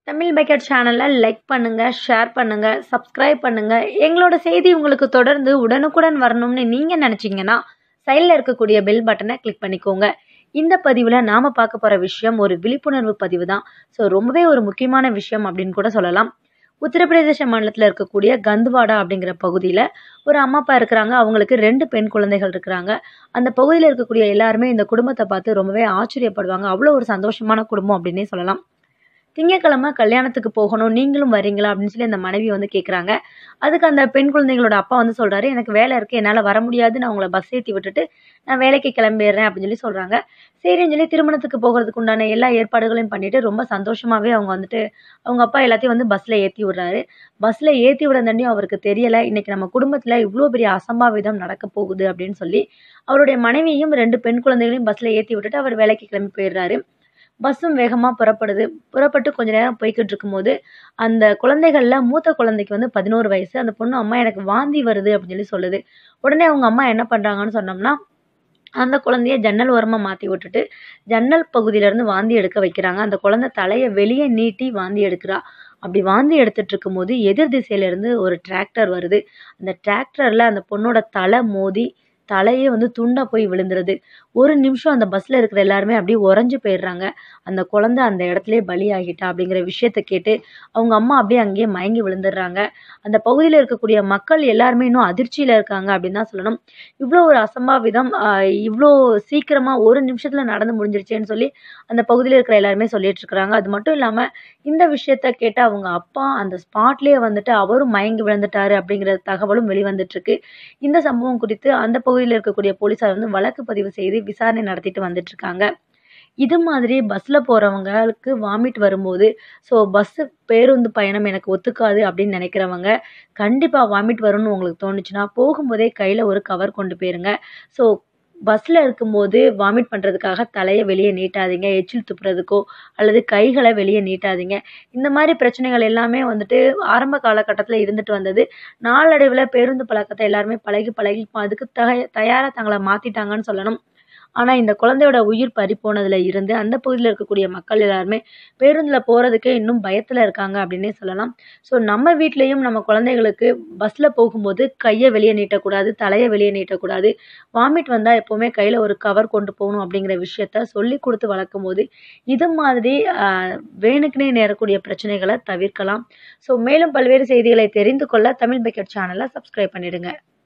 Tamil bucket சேனலை like பண்ணுங்கள் share பண்ணுங்கள் சப்ஸ்கிரைப் பண்ணுங்கள் எங்களோட செய்தி உங்களுக்கு தொடர்ந்து உடனுக்குடன் வரணும்னு நீங்கள் நினச்சிங்கன்னா சைடில் இருக்கக்கூடிய பெல் பட்டனை கிளிக் பண்ணிக்கோங்க இந்த பதிவில் நாம் பார்க்க போகிற விஷயம் ஒரு விழிப்புணர்வு பதிவு தான் ஸோ ரொம்பவே ஒரு முக்கியமான விஷயம் அப்படின்னு கூட சொல்லலாம் உத்தரப்பிரதேச மாநிலத்தில் இருக்கக்கூடிய கந்துவாடா அப்படிங்கிற பகுதியில் ஒரு அம்மா அப்பா இருக்கிறாங்க அவங்களுக்கு ரெண்டு பெண் குழந்தைகள் இருக்கிறாங்க அந்த பகுதியில் இருக்கக்கூடிய எல்லாருமே இந்த குடும்பத்தை பார்த்து ரொம்பவே ஆச்சரியப்படுவாங்க அவ்வளோ ஒரு சந்தோஷமான குடும்பம் அப்படின்னே சொல்லலாம் திங்கக்கிழமை கல்யாணத்துக்கு போகணும் நீங்களும் வரீங்களா அப்படின்னு சொல்லி அந்த மனைவி வந்து கேட்குறாங்க அதுக்கு அந்த பெண் குழந்தைகளோட அப்பா வந்து சொல்கிறாரு எனக்கு வேலை இருக்குது என்னால் வர முடியாது நான் உங்களை பஸ் ஏற்றி விட்டுட்டு நான் வேலைக்கு கிளம்பிடுறேன் அப்படின்னு சொல்லி சொல்கிறாங்க சரின்னு சொல்லி திருமணத்துக்கு போகிறதுக்கு உண்டான எல்லா ஏற்பாடுகளையும் பண்ணிட்டு ரொம்ப சந்தோஷமாகவே அவங்க வந்துட்டு அவங்க அப்பா எல்லாத்தையும் வந்து பஸ்ஸில் ஏற்றி விடுறாரு பஸ்ஸில் ஏற்றி விடந்தாண்டியும் அவருக்கு தெரியலை இன்றைக்கி நம்ம குடும்பத்தில் இவ்வளோ பெரிய அசம்பாவிதம் நடக்க போகுது அப்படின்னு சொல்லி அவருடைய மனைவியும் ரெண்டு பெண் குழந்தைகளையும் பஸ்ஸில் ஏற்றி விட்டுட்டு அவர் வேலைக்கு கிளம்பி போயிடுறாரு பஸ்ஸும் வேகமாக புறப்படுது புறப்பட்டு கொஞ்ச நேரம் போய்கிட்டு இருக்கும்போது அந்த குழந்தைகளில் மூத்த குழந்தைக்கு வந்து பதினோரு வயசு அந்த பொண்ணு அம்மா எனக்கு வாந்தி வருது அப்படின்னு சொல்லி சொல்லுது உடனே அவங்க அம்மா என்ன பண்ணுறாங்கன்னு சொன்னோம்னா அந்த குழந்தைய ஜன்னல் ஓரமாக மாற்றி விட்டுட்டு ஜன்னல் பகுதியிலேருந்து வாந்தி எடுக்க வைக்கிறாங்க அந்த குழந்தை தலையை வெளியே நீட்டி வாந்தி எடுக்கிறா அப்படி வாந்தி எடுத்துட்டு இருக்கும்போது எதிர் திசையிலேருந்து ஒரு டிராக்டர் வருது அந்த டிராக்டரில் அந்த பொண்ணோட தலை மோதி தலையே வந்து துண்டாக போய் விழுந்துருது ஒரு நிமிஷம் அந்த பஸ்ஸில் இருக்கிற எல்லாருமே அப்படியே உறைஞ்சு போயிடுறாங்க அந்த குழந்தை அந்த இடத்துலயே பலியாகிட்டா அப்படிங்கிற விஷயத்த கேட்டு அவங்க அம்மா அப்படியே அங்கேயே மயங்கி விழுந்துடுறாங்க அந்த பகுதியில் இருக்கக்கூடிய மக்கள் எல்லாருமே இன்னும் அதிர்ச்சியில் இருக்காங்க அப்படின்னு தான் சொல்லணும் இவ்வளோ ஒரு அசம்பாவிதம் இவ்வளோ சீக்கிரமாக ஒரு நிமிஷத்தில் நடந்து முடிஞ்சிருச்சேன்னு சொல்லி அந்த பகுதியில் இருக்கிற எல்லாருமே சொல்லிட்டு இருக்கிறாங்க அது மட்டும் இல்லாமல் இந்த விஷயத்த கேட்டு அவங்க அப்பா அந்த ஸ்பாட்லேயே வந்துட்டு அவரும் மயங்கி விழுந்துட்டாரு அப்படிங்கிற தகவலும் வெளிவந்துட்டுருக்கு இந்த சம்பவம் குறித்து அந்த பகுதியில் இருக்கக்கூடிய போலீஸார் வந்து வழக்கு பதிவு செய்து விசாரணை நடத்திட்டு வந்துட்டு இருக்காங்க இது மாதிரி பஸ்ஸில் போகிறவங்களுக்கு வாமிட் வரும்போது ஸோ பஸ்ஸு பேருந்து பயணம் எனக்கு ஒத்துக்காது அப்படின்னு நினைக்கிறவங்க கண்டிப்பாக வாமிட் வரும்னு உங்களுக்கு தோணுச்சுன்னா போகும்போதே கையில் ஒரு கவர் கொண்டு போயிருங்க ஸோ பஸ்ஸில் இருக்கும்போது வாமிட் பண்ணுறதுக்காக தலையை வெளியே நீட்டாதீங்க எச்சில் துப்புறதுக்கோ அல்லது கைகளை வெளியே நீட்டாதீங்க இந்த மாதிரி பிரச்சனைகள் எல்லாமே வந்துட்டு ஆரம்ப காலகட்டத்தில் இருந்துட்டு வந்தது நாளடைவில் பேருந்து பழக்கத்தை எல்லாருமே பழகி பழகி அதுக்கு தய தயாராக தங்களை மாற்றிட்டாங்கன்னு சொல்லணும் ஆனால் இந்த குழந்தையோட உயிர் பறி போனதில் இருந்து அந்த பகுதியில் இருக்கக்கூடிய மக்கள் எல்லாருமே பேருந்தில் போகிறதுக்கே இன்னும் பயத்தில் இருக்காங்க அப்படின்னே சொல்லலாம் ஸோ நம்ம வீட்லேயும் நம்ம குழந்தைகளுக்கு பஸ்ஸில் போகும்போது கையை வெளியே நீட்டக்கூடாது தலையை வெளியே நீட்டக்கூடாது வாமிட் வந்தால் எப்போவுமே கையில் ஒரு கவர் கொண்டு போகணும் அப்படிங்கிற விஷயத்த சொல்லி கொடுத்து வளர்க்கும் போது இது மாதிரி வேணுக்குனே நேரக்கூடிய பிரச்சனைகளை தவிர்க்கலாம் ஸோ மேலும் பல்வேறு செய்திகளை தெரிந்து கொள்ள தமிழ் பக்கெட் சேனலை சப்ஸ்கிரைப் பண்ணிடுங்க